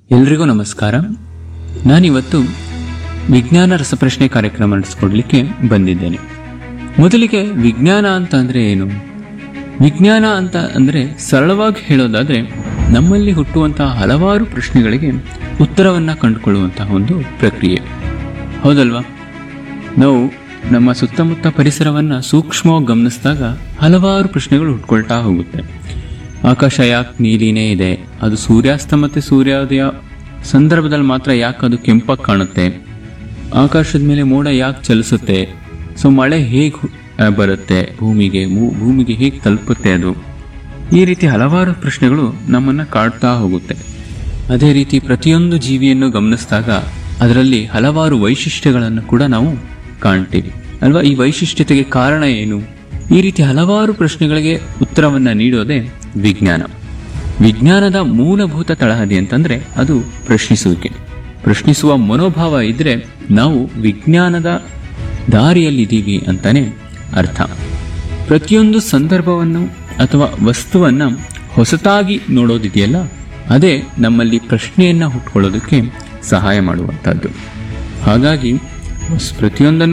ಎಲ್ರಿಗೂ ನಮಸ್ಕಾರ ನಾನಿವತ್ತು ವಿಜ್ಞಾನ ರಸಪ್ರಶ್ನೆ ಕಾರ್ಯಕ್ರಮ ನಡೆಸ್ಕೊಡ್ಲಿಕ್ಕೆ ಬಂದಿದ್ದೇನೆ ಮೊದಲಿಗೆ ವಿಜ್ಞಾನ ಅಂತ ಅಂದ್ರೆ ಏನು ವಿಜ್ಞಾನ ಅಂತ ಅಂದ್ರೆ ಸರಳವಾಗಿ ಹೇಳೋದಾದ್ರೆ ನಮ್ಮಲ್ಲಿ ಹುಟ್ಟುವಂತಹ ಹಲವಾರು ಪ್ರಶ್ನೆಗಳಿಗೆ ಉತ್ತರವನ್ನ ಕಂಡುಕೊಳ್ಳುವಂತಹ ಒಂದು ಪ್ರಕ್ರಿಯೆ ಹೌದಲ್ವಾ ನಾವು ನಮ್ಮ ಸುತ್ತಮುತ್ತ ಪರಿಸರವನ್ನ ಸೂಕ್ಷ್ಮವಾಗಿ ಗಮನಿಸಿದಾಗ ಹಲವಾರು ಪ್ರಶ್ನೆಗಳು ಹುಟ್ಕೊಳ್ತಾ ಹೋಗುತ್ತೆ ಆಕಾಶ ಯಾಕೆ ನೀಲಿನೇ ಇದೆ ಅದು ಸೂರ್ಯಾಸ್ತ ಮತ್ತು ಸೂರ್ಯೋದಯ ಸಂದರ್ಭದಲ್ಲಿ ಮಾತ್ರ ಯಾಕೆ ಅದು ಕೆಂಪಾಗಿ ಕಾಣುತ್ತೆ ಆಕಾಶದ ಮೇಲೆ ಮೋಡ ಯಾಕೆ ಚಲಿಸುತ್ತೆ ಸೊ ಮಳೆ ಹೇಗೆ ಬರುತ್ತೆ ಭೂಮಿಗೆ ಮೂ- ಭೂಮಿಗೆ ಹೇಗೆ ತಲುಪುತ್ತೆ ಅದು ಈ ರೀತಿ ಹಲವಾರು ಪ್ರಶ್ನೆಗಳು ನಮ್ಮನ್ನ ಕಾಡ್ತಾ ಹೋಗುತ್ತೆ ಅದೇ ರೀತಿ ಪ್ರತಿಯೊಂದು ಜೀವಿಯನ್ನು ಗಮನಿಸಿದಾಗ ಅದರಲ್ಲಿ ಹಲವಾರು ವೈಶಿಷ್ಟ್ಯಗಳನ್ನು ಕೂಡ ನಾವು ಕಾಣ್ತೀವಿ ಅಲ್ವಾ ಈ ವೈಶಿಷ್ಟ್ಯತೆಗೆ ಕಾರಣ ಏನು ಈ ರೀತಿ ಹಲವಾರು ಪ್ರಶ್ನೆಗಳಿಗೆ ಉತ್ತರವನ್ನ ನೀಡೋದೇ ವಿಜ್ಞಾನ ವಿಜ್ಞಾನದ ಮೂಲಭೂತ ತಳಹದಿ ಅಂತಂದ್ರೆ ಅದು ಪ್ರಶ್ನಿಸುವಿಕೆ ಪ್ರಶ್ನಿಸುವ ಮನೋಭಾವ ಇದ್ರೆ ನಾವು ವಿಜ್ಞಾನದ ದಾರಿಯಲ್ಲಿದ್ದೀವಿ ಅಂತಾನೆ ಅರ್ಥ ಪ್ರತಿಯೊಂದು ಸಂದರ್ಭವನ್ನು ಅಥವಾ ವಸ್ತುವನ್ನ ಹೊಸತಾಗಿ ನೋಡೋದಿದೆಯಲ್ಲ ಅದೇ ನಮ್ಮಲ್ಲಿ ಪ್ರಶ್ನೆಯನ್ನ ಹುಟ್ಕೊಳ್ಳೋದಕ್ಕೆ ಸಹಾಯ ಮಾಡುವಂಥದ್ದು ಹಾಗಾಗಿ ಪ್ರತಿಯೊಂದನ್ನು